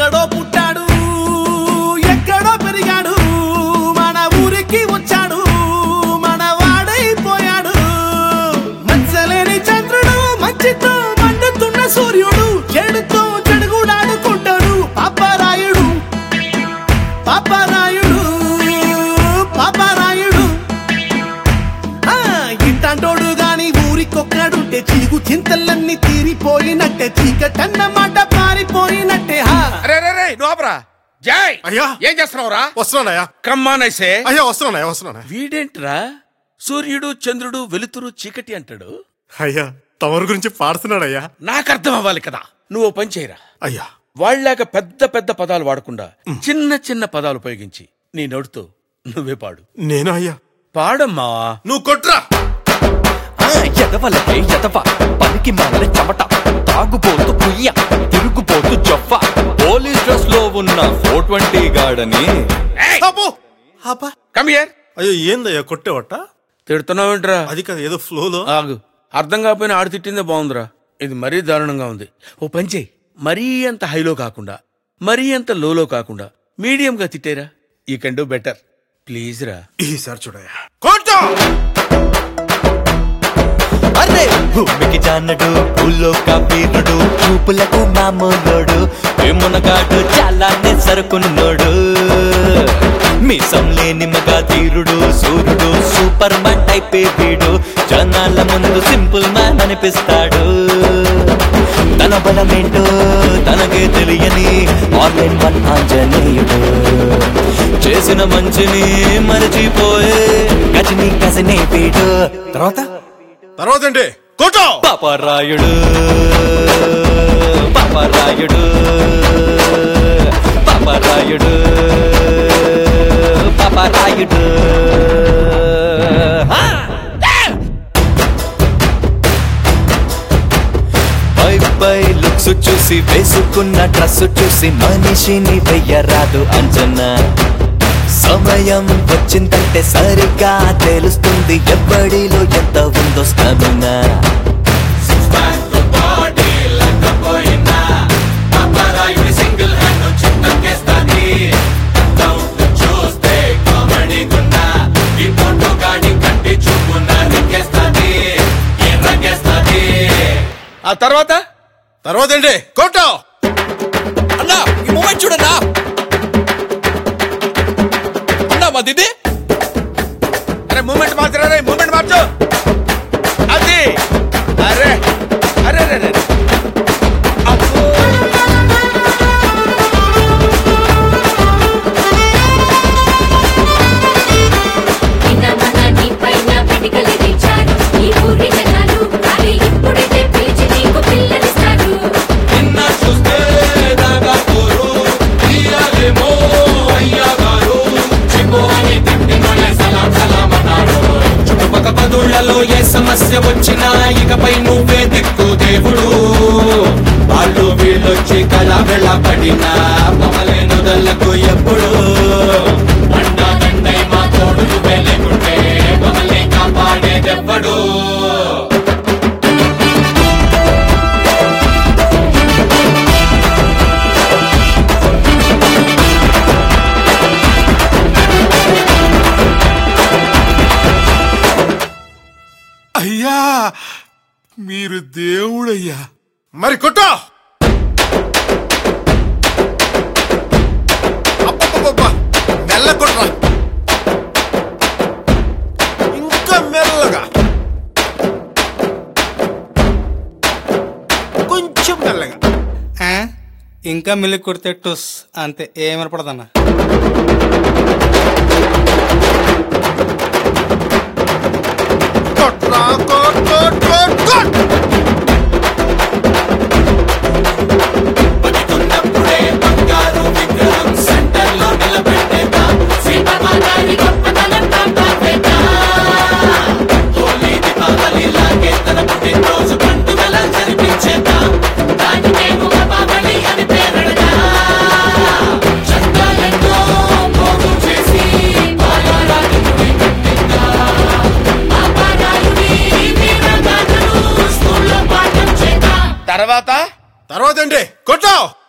ఎక్కడో పుట్టాడు ఎక్కడో పెరిగాడు మన ఊరికి వచ్చాడు మన వాడైపోయాడు మచ్చలేని చంద్రుడు మంచితో మండుతున్న సూర్యుడు చెడుతో చెడుగుడాడుకుంటాడు పాపరాయుడు పాపరాయుడు పాపరాయుడు ఆ, ఇట్టాంటోడు గాని ఊరికొక్కడుంటే చీగు చింతలన్నీ తీరిపోయినట్టే చీకటన్నమాట పారిపోయినట్టే హా అరే రే రే నువ్వు ఆపరా జై అయ్యా. ఏం చేస్తున్నావురా వస్తున్నానయ్యా కమ్మానైసే అయ్యా వస్తున్నానయ్యా వస్తున్నానయ్యా వీడేంట్రా సూర్యుడు చంద్రుడు వెలుతురు చీకటి అంటాడు అయ్యా తమరి గురించి పాడుతున్నాడయ్యా నాకు అర్థం అవ్వాలి కదా నువ్వు ఓ పని చేయరా అయ్యా వాళ్ళలాగా పెద్ద పెద్ద పదాలు వాడకుండా చిన్న చిన్న పదాలు ఉపయోగించి నీ నోటితో నువ్వే పాడు నేను అయ్యా పాడమ్మా నువ్వు కొట్రా ఆ ఎదవలకే ఎదవ పనికి మాల చెమట తాగుబోతు కుయ్య తిరుగుబోతు జొఫ పోలీస్ డ్రెస్ లో ఉన్న ఫోర్ ట్వంటీ గాడని అబ్బో అబ్బా కమ్ హియర్ అయ్యో ఏందయ్యా కొట్టేవట తిడుతున్నావేంట్రా అది కాదు ఏదో ఫ్లోలో ఆగు అర్థం కాకపోయినా ఆడు తిట్టిందే బాగుందిరా ఇది మరీ దారుణంగా ఉంది ఓ పని చేయి మరీ అంత హైలో కాకుండా మరీ అంత లోలో కాకుండా మీడియంగా తిట్టేరా you can do better please రా ఈసారి చూడయ్యా కొట్టా అరే భూమికి జానడు పూల్లో కబీరుడు చూపులకు మామూలోడు మునగాడు చాలానే సరుకున్నోడు మీసం లేని మగ తీరుడు సూర్యుడు సూపర్ మ్యాన్ టైపే వీడు జనాల ముందు సింపుల్ మ్యాన్ అనిపిస్తాడు తన బలమేంటో తనకే తెలియని ఆన్లైన్ వన్ ఆంజనేయుడు చేసిన మంచిని మరచిపోయే గజని కసినే వీడు తర్వాత తర్వాత ఏంటి కొట్టో పాపరాయుడు పాపరాయుడు పాపరాయుడు పాపరాయుడు హా! పై పై లుక్స్ చూసి వేసుకున్న డ్రెస్ చూసి మనిషిని వెయ్యరాదు అంచనా సమయం వచ్చిందంటే సరిగ్గా తెలుస్తుంది ఎవ్వడిలో ఎంత ఉందో స్టమినా ఆ తర్వాత తర్వాత ఏంటి కొట్టో అన్నా ఈ మూమెంట్ చూడన్నా అన్నా మాది ఇది అరే మూమెంట్ మార్చరా రే మూమెంట్ మార్చు అది అరే అరే అరే అరే అబ్బో. నిన్న మన నీ పైన పిడికలు తెచ్చారు ఈ ఊరి జనాలు అరే ఇప్పుడైతే పిలిచి నీకు పిల్లనిస్తారు నిన్న చూస్తే దాగా కోరు తీయాలేమో అయ్యా గారు చిపో అని తిట్టి మన సలాం సలాం అన్నారు చుట్టుపక్క పదుళ్లలో ఏ సమస్య వచ్చినా ఇకపై నువ్వే దిక్కు దేవుడు వాళ్ళు వీళ్ళొచ్చి కళ వెళ్ళబడినా మమ్మల్ని నుదలకు ఎప్పుడు అండా దండై మా తోడు నువ్వే లేకుంటే మమ్మల్ని కాపాడేదెవ్వడు అయ్యా మీరు దేవుడయ్యా మరి కొట్టో అబ్బబ్బబ్బబ్బా, మెల్ల కొట్రా ఇంకా మెల్లగా కొంచెం మెల్లగా ఆ? ఇంకా మిల్లి కొడితే టుస్ అంతే ఏమనపడదన్న కొట్రా కొట్ కొట్ కొట్ కొట్ బతికున్నప్పుడే బంగారు విగ్రహం సెంటర్ లో నిలబెట్టేద్దాం సీతమాతారి గొప్పతనం కాపాడేద్దాం. హోలీ దీపావళి లాగే తన పుట్టినరోజు పండుగల జరిపించేద్దాం దానికేమో బాబలి అని పేరెడదాం. చందాలెన్నో పోగు చేసి బాలరాజుని కట్టిద్దాం. ఆ బాలాయుని వీరగాథను స్కూల్లో పాఠం చేద్దాం తర్వాత తర్వాత ఏంటి కొట్టో